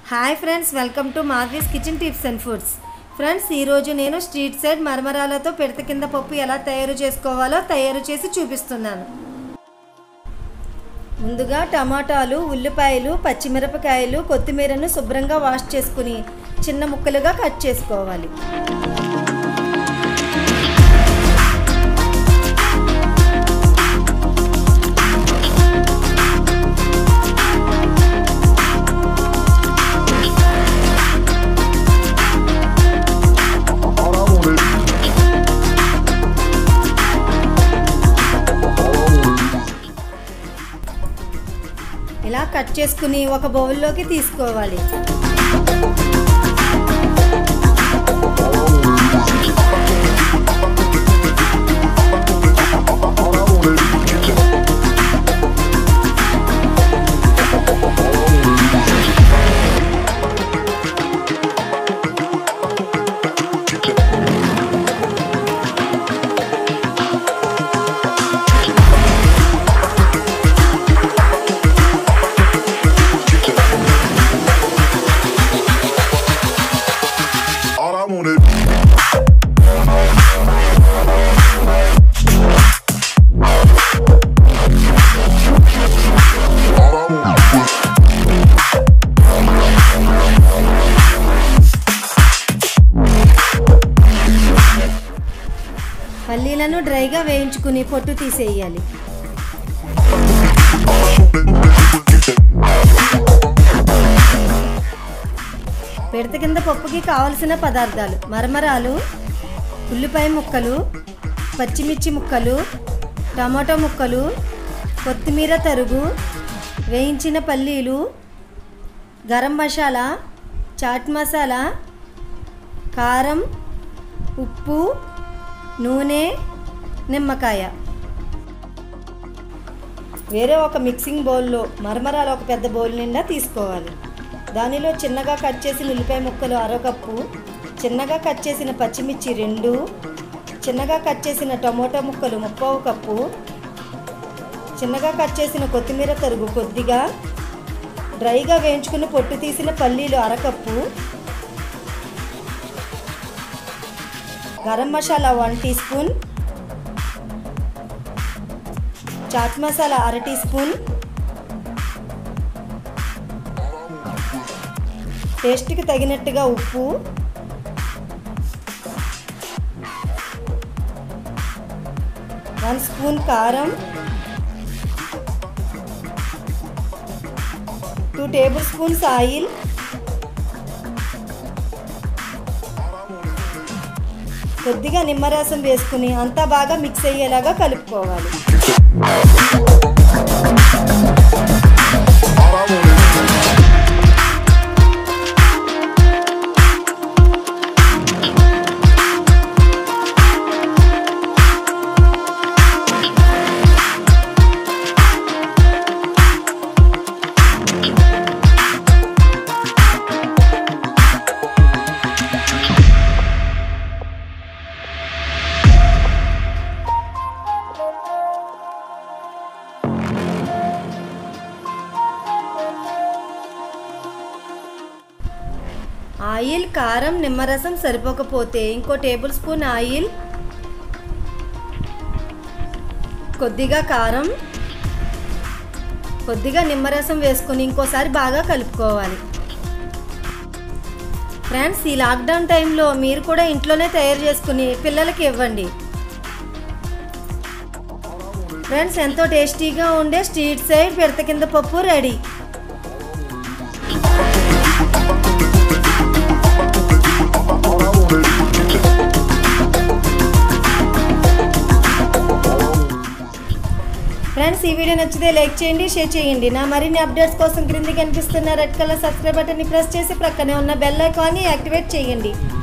Hi friends welcome to Madhavi's kitchen tips and foods friends ఈరోజు నేను street side మరమరాలతో పిడత కింద పప్పు ఎలా తయారు చేసుకోవాలో తయారు చేసి చూపిస్తున్నాను ముందుగా టమాటాలు ఉల్లిపాయలు పచ్చిమిరపకాయలు కొత్తిమీరను శుభ్రంగా వాష్ చేసుకుని చిన్న ముక్కలుగా కట్ చేసుకోవాలి ఇలా కట్ చేసుకుని ఒక బౌల్లోకి తీసుకోవాలి All I wanted. All I wanted was పల్లీలను డ్రైగా వేయించుకుని పొట్టు తీసేయాలి పిడత కింద పప్పుకి కావలసిన పదార్థాలు మరమరాలు ఉల్లిపాయ ముక్కలు పచ్చిమిర్చి ముక్కలు టమాటో ముక్కలు కొత్తిమీర తరుగు వేయించిన పల్లీలు గరం మసాలా చాట్ మసాలా కారం ఉప్పు నూనె నిమ్మకాయ వేరే ఒక మిక్సింగ్ బౌల్లో మరమరాలు ఒక పెద్ద బౌల్ నిండా తీసుకోవాలి దానిలో చిన్నగా కట్ చేసిన ఉల్లిపాయ ముక్కలు అరకప్పు చిన్నగా కట్ చేసిన పచ్చిమిర్చి రెండు చిన్నగా కట్ చేసిన టమోటా ముక్కలు ముప్పావు కప్పు చిన్నగా కట్ చేసిన కొత్తిమీర తరుగు కొద్దిగా డ్రైగా వేయించుకుని పొట్టు తీసిన పల్లీలు అరకప్పు garam masala one teaspoon chaat masala అర టీ స్పూన్ టేస్ట్కి తగినట్టుగా ఉప్పు వన్ స్పూన్ కారం టూ టేబుల్ స్పూన్స్ ఆయిల్ కొద్దిగా నిమ్మరసం వేసుకుని అంతా బాగా మిక్స్ అయ్యేలాగా కలుపుకోవాలి all I wanted. ఆయిల్ కారం నిమ్మరసం సరిపోకపోతే ఇంకో టేబుల్ స్పూన్ ఆయిల్ కొద్దిగా కారం కొద్దిగా నిమ్మరసం వేసుకొని ఇంకోసారి బాగా కలుపుకోవాలి ఫ్రెండ్స్ ఈ లాక్డౌన్ టైంలో మీరు కూడా ఇంట్లోనే తయారు చేసుకుని పిల్లలకి ఇవ్వండి ఫ్రెండ్స్ ఎంతో టేస్టీగా ఉండే స్ట్రీట్ సైడ్ పిడత కింద పప్పు ready All I wanted. Friends ఈ వీడియో నచ్చితే లైక్ చేయండి షేర్ చేయండి నా మరిన్ని అప్డేట్స్ కోసం క్రింది కనిపిస్తున్న రెడ్ కలర్ సబ్స్క్రైబ్ బటన్ని ప్రెస్ చేసి ప్రక్కనే ఉన్న బెల్ ఐకాన్ని యాక్టివేట్ చేయండి